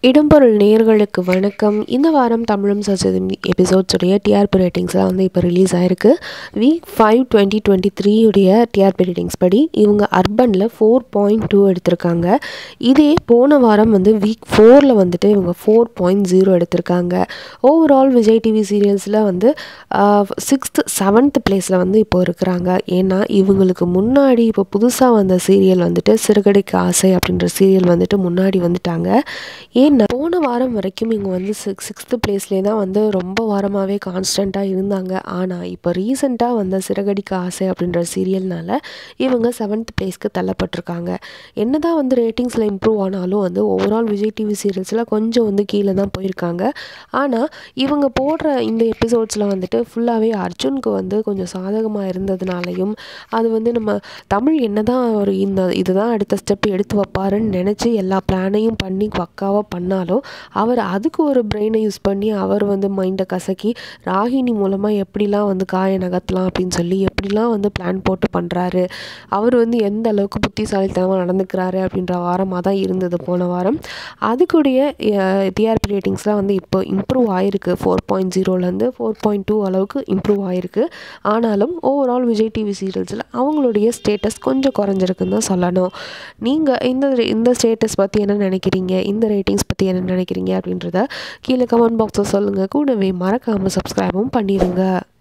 இடம்பொருள் நேயர்களுக்கு வணக்கம் இந்த வாரம் தமிழும் சச்சதும் எபிசோட்ஸுடைய டிஆர்பி ரேட்டிங்ஸ்லாம் வந்து இப்போ ரிலீஸ் ஆயிருக்கு week five twenty twenty three உடைய டிஆர்பி ரேட்டிங்ஸ் படி இவங்க அர்பனில் ஃபோர் பாயிண்ட் டூ எடுத்திருக்காங்க இதே போன வாரம் வந்து வீக் ஃபோரில் வந்துட்டு இவங்க ஃபோர் பாயிண்ட் ஜீரோ எடுத்திருக்காங்க ஓவரால் விஜய் டிவி சீரியல்ஸில் வந்து சிக்ஸ்த்து செவன்த் பிளேஸில் வந்து இப்போ இருக்கிறாங்க ஏன்னா இவங்களுக்கு முன்னாடி இப்போ புதுசாக வந்த சீரியல் வந்துட்டு சிறுகடைக்கு ஆசை அப்படின்ற சீரியல் வந்துட்டு முன்னாடி வந்துட்டாங்க ஏன்னா போன வாரம் வரைக்கும் இவங்க வந்து சிக்ஸ் சிக்ஸ்த்து பிளேஸ்லேயே தான் வந்து ரொம்ப வாரமாகவே கான்ஸ்டண்ட்டாக இருந்தாங்க ஆனால் இப்போ ரீசெண்டாக வந்த சிறகடிக்க ஆசை அப்படின்ற சீரியல்னால இவங்க செவன்த் பிளேஸ்க்கு தள்ளப்பட்டிருக்காங்க என்ன தான் வந்து ரேட்டிங்ஸில் இம்ப்ரூவ் ஆனாலும் வந்து ஓவரால் விஜய் டிவி சீரியல்ஸில் கொஞ்சம் வந்து கீழே தான் போயிருக்காங்க ஆனால் இவங்க போடுற இந்த எபிசோட்ஸில் வந்துட்டு ஃபுல்லாகவே அர்ஜுனுக்கு வந்து கொஞ்சம் சாதகமாக இருந்ததுனாலையும் அது வந்து நம்ம தமிழ் என்ன தான் ஒரு இந்த இதுதான் அடுத்த ஸ்டெப் எடுத்து வைப்பாருன்னு நினச்சி எல்லா பிளானையும் பண்ணி பக்காவாக பண்ணாலும் அவர் அதுக்கு ஒரு பிரெயினை யூஸ் பண்ணி அவர் வந்து மைண்டை கசக்கி ராகினி மூலமாக எப்படிலாம் வந்து காய நகர்த்தலாம் அப்படின்னு சொல்லி எப்படிலாம் வந்து பிளான் போட்டு பண்ணுறாரு அவர் வந்து எந்த அளவுக்கு புத்திசாலித்தனமாக நடந்துக்கிறாரு அப்படின்ற வாரமாக தான் இருந்தது போன வாரம் அதுக்குடைய டிஆர்பி ரேட்டிங்ஸ்லாம் வந்து இப்போ இம்ப்ரூவ் ஆயிருக்கு ஃபோர் பாயிண்ட் ஜீரோலேருந்து ஃபோர் பாயிண்ட் டூ அளவுக்கு இம்ப்ரூவ் ஆயிருக்கு ஆனாலும் ஓவரால் விஜய் டிவி சீரியல்ஸில் அவங்களுடைய ஸ்டேட்டஸ் கொஞ்சம் குறைஞ்சிருக்குன்னு தான் சொல்லணும் நீங்கள் இந்த இந்த ஸ்டேட்டஸ் பற்றி என்ன நினைக்கிறீங்க இந்த ரேட்டிங்ஸ் பற்றி என்ன நினைக்கிறீங்க அப்படின்றத கீழே கமெண்ட் பாக்ஸில் சொல்லுங்கள் கூடவே மறக்காமல் சப்ஸ்கிரைபும் பண்ணிடுங்க